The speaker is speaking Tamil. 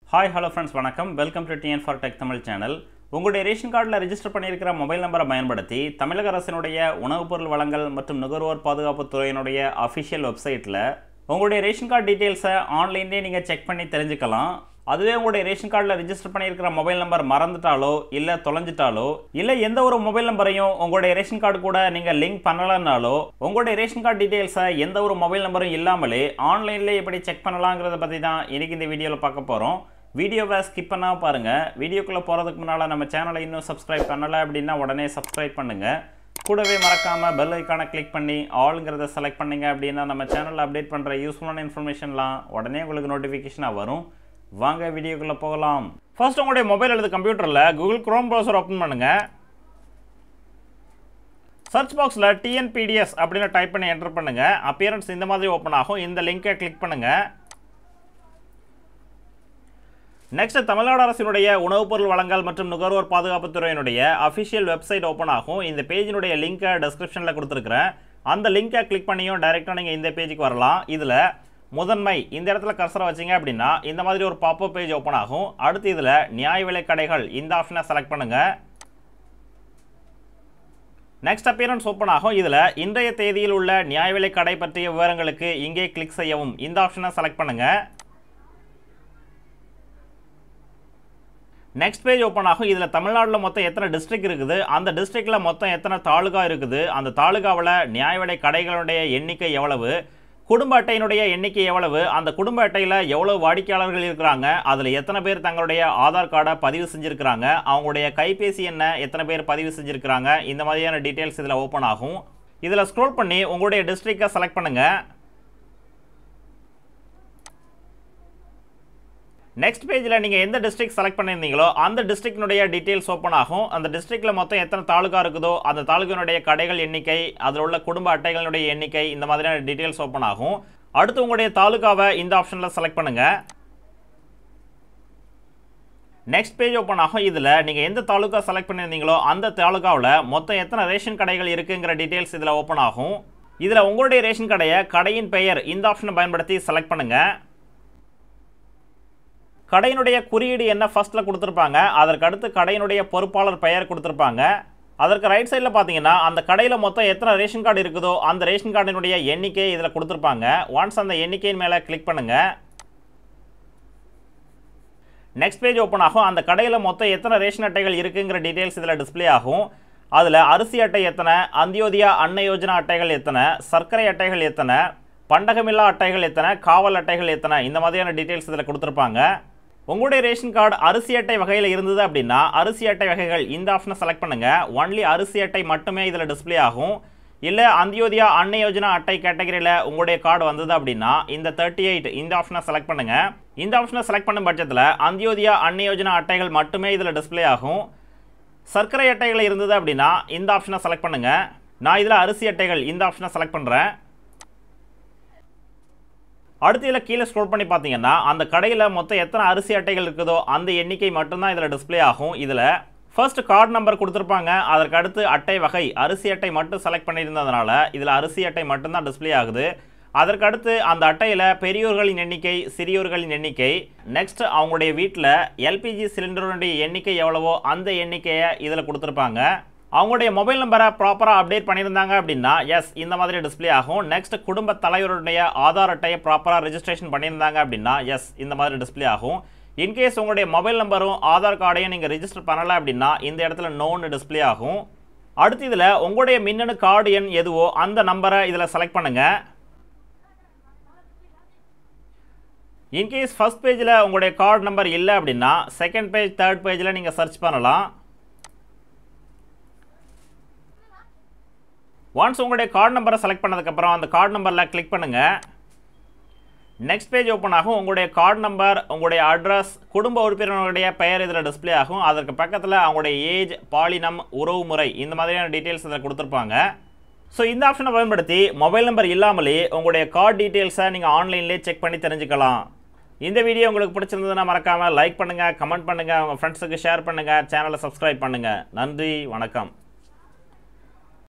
ஹாய் ஹலோ ஃப்ரெண்ட்ஸ் வணக்கம் welcome to TN for tech Tamil channel உங்களுடைய ரேஷன் கார்டில் ரெஜிஸ்டர் பண்ணியிருக்கிற மொபைல் நம்பரை பயன்படுத்தி தமிழக அரசினுடைய உணவுப் பொருள் வழங்கல் மற்றும் நுகர்வோர் பாதுகாப்புத் துறையினுடைய அஃபிஷியல் வெப்சைட்டில் உங்களுடைய ரேஷன் கார்டு டீட்டெயில்ஸை ஆன்லைன்லேயே நீங்கள் செக் பண்ணி தெரிஞ்சுக்கலாம் அதுவே உங்களுடைய ரேஷன் கார்டில் ரெஜிஸ்டர் பண்ணியிருக்கிற மொபைல் நம்பர் மறந்துட்டாலோ இல்லை தொலைஞ்சிட்டாலோ இல்லை எந்த ஒரு மொபைல் நம்பரையும் உங்களுடைய ரேஷன் கார்டு கூட நீங்கள் லிங்க் பண்ணலனாலோ உங்களுடைய ரேஷன் கார்டு டீட்டெயில்ஸை எந்த ஒரு மொபைல் நம்பரும் இல்லாமலே ஆன்லைனில் எப்படி செக் பண்ணலாங்கிறத பற்றி தான் இன்றைக்கி இந்த வீடியோவில் பார்க்க போகிறோம் வீடியோவை ஸ்கிப் பண்ணால் பாருங்கள் வீடியோக்குள்ளே போகிறதுக்கு முன்னால் நம்ம சேனலை இன்னும் சப்ஸ்கிரைப் பண்ணலை அப்படின்னா உடனே சப்ஸ்கிரைப் பண்ணுங்கள் கூடவே மறக்காமல் பெல் ஐக்கானை கிளிக் பண்ணி ஆளுங்கிறத செலக்ட் பண்ணீங்க அப்படின்னா நம்ம சேனலில் அப்டேட் பண்ணுற யூஸ்ஃபுல்லான இன்ஃபர்மேஷன்லாம் உடனே உங்களுக்கு நோட்டிஃபிகேஷனாக வரும் வாங்க வீடியோக்குள்ளே போகலாம் ஃபர்ஸ்ட் உங்களுடைய மொபைல் அல்லது கம்ப்யூட்டரில் கூகுள் குரோம் ப்ரௌசர் ஓப்பன் பண்ணுங்கள் சர்ச் பாக்ஸில் டிஎன்பிடிஎஸ் அப்படின்னு டைப் பண்ணி என்டர் பண்ணுங்கள் அப்பியரன்ஸ் இந்த மாதிரி ஓப்பன் ஆகும் இந்த லிங்கை கிளிக் பண்ணுங்கள் நெக்ஸ்ட் தமிழ்நாடு அரசினுடைய உணவுப் பொருள் வழங்கல் மற்றும் நுகர்வோர் பாதுகாப்புத் துறையினுடைய அஃபிஷியல் வெப்சைட் ஓப்பன் ஆகும் இந்த பேஜினுடைய லிங்கை டெஸ்கிரிப்ஷனில் கொடுத்துருக்குறேன் அந்த லிங்கை கிளிக் பண்ணியும் டைரெக்டாக நீங்கள் இந்த பேஜுக்கு வரலாம் இதில் முதன்மை இந்த இடத்துல கர்சரை வச்சிங்க அப்படின்னா இந்த மாதிரி ஒரு பாப்பப் பேஜ் ஓப்பன் ஆகும் அடுத்து இதில் நியாய விலை கடைகள் இந்த ஆப்ஷனை செலக்ட் பண்ணுங்கள் நெக்ஸ்ட் அப்பியரன்ஸ் ஓப்பன் ஆகும் இதில் இன்றைய தேதியில் உள்ள நியாய விலை கடை பற்றிய விவரங்களுக்கு இங்கே கிளிக் செய்யவும் இந்த ஆப்ஷனை செலக்ட் பண்ணுங்கள் நெக்ஸ்ட் பேஜ் ஓப்பன் ஆகும் இதில் தமிழ்நாட்டில் மொத்தம் எத்தனை டிஸ்ட்ரிக்ட் இருக்குது அந்த டிஸ்ட்ரிக்டில் மொத்தம் எத்தனை தாலுகா இருக்குது அந்த தாலுகாவில் நியாய விலை கடைகளுடைய எண்ணிக்கை எவ்வளவு குடும்ப அட்டையினுடைய எண்ணிக்கை எவ்வளவு அந்த குடும்ப அட்டையில் எவ்வளவு வாடிக்கையாளர்கள் இருக்கிறாங்க அதில் எத்தனை பேர் தங்களுடைய ஆதார் கார்டை பதிவு செஞ்சுருக்கிறாங்க அவங்களுடைய கைபேசி என்ன எத்தனை பேர் பதிவு செஞ்சுருக்கிறாங்க இந்த மாதிரியான டீட்டெயில்ஸ் இதில் ஓப்பன் ஆகும் இதில் ஸ்க்ரோல் பண்ணி உங்களுடைய டிஸ்ட்ரிக்டை செலக்ட் பண்ணுங்கள் நெக்ஸ்ட் பேஜில் நீங்கள் எந்த டிஸ்ட்ரிக்ட் செலக்ட் பண்ணியிருந்தீங்களோ அந்த டிஸ்ட்ரிக்டினுடைய டீட்டெயில்ஸ் ஓப்பன் ஆகும் அந்த டிஸ்ட்ரிக்டில் மொத்தம் எத்தனை தாலுகா இருக்குதோ அந்த தாலுகானுடைய கடைகள் எண்ணிக்கை அதில் உள்ள குடும்ப அட்டைகளுடைய எண்ணிக்கை இந்த மாதிரியான டீட்டெயில்ஸ் ஓப்பன் ஆகும் அடுத்து உங்களுடைய தாலுகாவை இந்த ஆப்ஷனில் செலக்ட் பண்ணுங்கள் நெக்ஸ்ட் பேஜ் ஓப்பன் ஆகும் இதில் நீங்கள் எந்த தாலுகா செலக்ட் பண்ணியிருந்தீங்களோ அந்த தாலுகாவில் மொத்தம் எத்தனை ரேஷன் கடைகள் இருக்குங்கிற டீட்டெயில்ஸ் இதில் ஓப்பன் ஆகும் இதில் உங்களுடைய ரேஷன் கடையை கடையின் பெயர் இந்த ஆப்ஷனை பயன்படுத்தி செலக்ட் பண்ணுங்கள் கடையினுடைய குறியீடு என்ன ஃபர்ஸ்ட்டில் கொடுத்துருப்பாங்க அதற்கு அடுத்து கடையினுடைய பொறுப்பாளர் பெயர் கொடுத்துருப்பாங்க அதற்கு ரைட் சைடில் பார்த்தீங்கன்னா அந்த கடையில் மொத்தம் எத்தனை ரேஷன் கார்டு இருக்குதோ அந்த ரேஷன் கார்டினுடைய எண்ணிக்கை இதில் கொடுத்துருப்பாங்க ஒன்ஸ் அந்த எண்ணிக்கையின் மேலே கிளிக் பண்ணுங்கள் நெக்ஸ்ட் பேஜ் ஓப்பன் ஆகும் அந்த கடையில் மொத்தம் எத்தனை ரேஷன் அட்டைகள் இருக்குங்கிற டீட்டெயில்ஸ் இதில் டிஸ்பிளே ஆகும் அதில் அரிசி அட்டை எத்தனை அந்தியோதயா அன்ன யோஜனா அட்டைகள் எத்தனை சர்க்கரை அட்டைகள் எத்தனை பண்டகமில்லா அட்டைகள் எத்தனை காவல் அட்டைகள் எத்தனை இந்த மாதிரியான டீட்டெயில்ஸ் இதில் கொடுத்துருப்பாங்க உங்களுடைய ரேஷன் கார்டு அரிசி அட்டை வகையில் இருந்தது அப்படின்னா அரிசி அட்டை வகைகள் இந்த ஆப்ஷனை செலக்ட் பண்ணுங்கள் ஒன்லி அரிசி அட்டை மட்டுமே இதில் டிஸ்பிளே ஆகும் இல்லை அந்தியோதயா அன்ன யோஜனா அட்டை கேட்டகரியில் உங்களுடைய கார்டு வந்தது அப்படின்னா இந்த தேர்ட்டி எயிட் இந்த ஆப்ஷனை செலக்ட் பண்ணுங்கள் இந்த ஆப்ஷனை செலக்ட் பண்ணும் பட்சத்தில் அந்தியோதயா அன்ன யோஜனா அட்டைகள் மட்டுமே இதில் டிஸ்பிளே ஆகும் சர்க்கரை அட்டைகள் இருந்தது அப்படின்னா இந்த ஆப்ஷனை செலக்ட் பண்ணுங்கள் நான் இதில் அரிசி அட்டைகள் இந்த ஆப்ஷனை செலக்ட் பண்ணுறேன் அடுத்து இதில் கீழே ஸ்க்ரோல் பண்ணி பார்த்தீங்கன்னா அந்த கடையில் மொத்தம் எத்தனை அரிசி அட்டைகள் இருக்குதோ அந்த எண்ணிக்கை மட்டும்தான் இதில் டிஸ்பிளே ஆகும் இதில் ஃபர்ஸ்ட் கார்டு நம்பர் கொடுத்துருப்பாங்க அதற்கு அடுத்து அட்டை வகை அரிசி அட்டை மட்டும் செலக்ட் பண்ணியிருந்ததுனால இதில் அரிசி அட்டை மட்டும்தான் டிஸ்பிளே ஆகுது அதற்கு அடுத்து அந்த அட்டையில் பெரியோர்களின் எண்ணிக்கை சிறியோர்களின் எண்ணிக்கை நெக்ஸ்ட் அவங்களுடைய வீட்டில் எல்பிஜி சிலிண்டருடைய எண்ணிக்கை எவ்வளவோ அந்த எண்ணிக்கையை இதில் கொடுத்துருப்பாங்க அவங்களுடைய மொபைல் நம்பரை ப்ராப்பராக அப்டேட் பண்ணியிருந்தாங்க அப்படின்னா எஸ் இந்த மாதிரி டிஸ்பிளே ஆகும் நெக்ஸ்ட் குடும்ப தலைவருடைய ஆதார் அட்டையை ப்ராப்பராக ரெஜிஸ்ட்ரேஷன் பண்ணியிருந்தாங்க அப்படின்னா எஸ் இந்த மாதிரி டிஸ்பிளே ஆகும் இன்கேஸ் உங்களுடைய மொபைல் நம்பரும் ஆதார் கார்டையும் நீங்கள் ரெஜிஸ்டர் பண்ணலை அப்படின்னா இந்த இடத்துல நோன்னு டிஸ்பிளே ஆகும் அடுத்து இதில் உங்களுடைய மின்னணு கார்டு எண் எதுவோ அந்த நம்பரை இதில் செலக்ட் பண்ணுங்கள் இன்கேஸ் ஃபஸ்ட் பேஜில் உங்களுடைய கார்டு நம்பர் இல்லை அப்படின்னா செகண்ட் பேஜ் தேர்ட் பேஜில் நீங்கள் சர்ச் பண்ணலாம் ஒன்ஸ் உங்களுடைய கார்டு நம்பரை செலக்ட் பண்ணதுக்கப்புறம் அந்த கார்டு நம்பரில் கிளிக் பண்ணுங்கள் நெக்ஸ்ட் பேஜ் ஓப்பன் ஆகும் உங்களுடைய கார்டு நம்பர் உங்களுடைய அட்ரஸ் குடும்ப உறுப்பினர்களுடைய பெயர் இதில் டிஸ்பிளே ஆகும் அதற்கு பக்கத்தில் அவங்களுடைய ஏஜ் பாலினம் உறவு முறை இந்த மாதிரியான டீட்டெயில்ஸ் இதில் கொடுத்துருப்பாங்க ஸோ இந்த ஆப்ஷனை பயன்படுத்தி மொபைல் நம்பர் இல்லாமலே உங்களுடைய கார்டு டீட்டெயில்ஸை நீங்கள் ஆன்லைன்லேயே செக் பண்ணி தெரிஞ்சுக்கலாம் இந்த வீடியோ உங்களுக்கு பிடிச்சிருந்ததுன்னா மறக்காமல் லைக் பண்ணுங்கள் கமெண்ட் பண்ணுங்கள் உங்கள் ஃப்ரெண்ட்ஸுக்கு ஷேர் பண்ணுங்கள் சேனலை சப்ஸ்கிரைப் பண்ணுங்கள் நன்றி வணக்கம்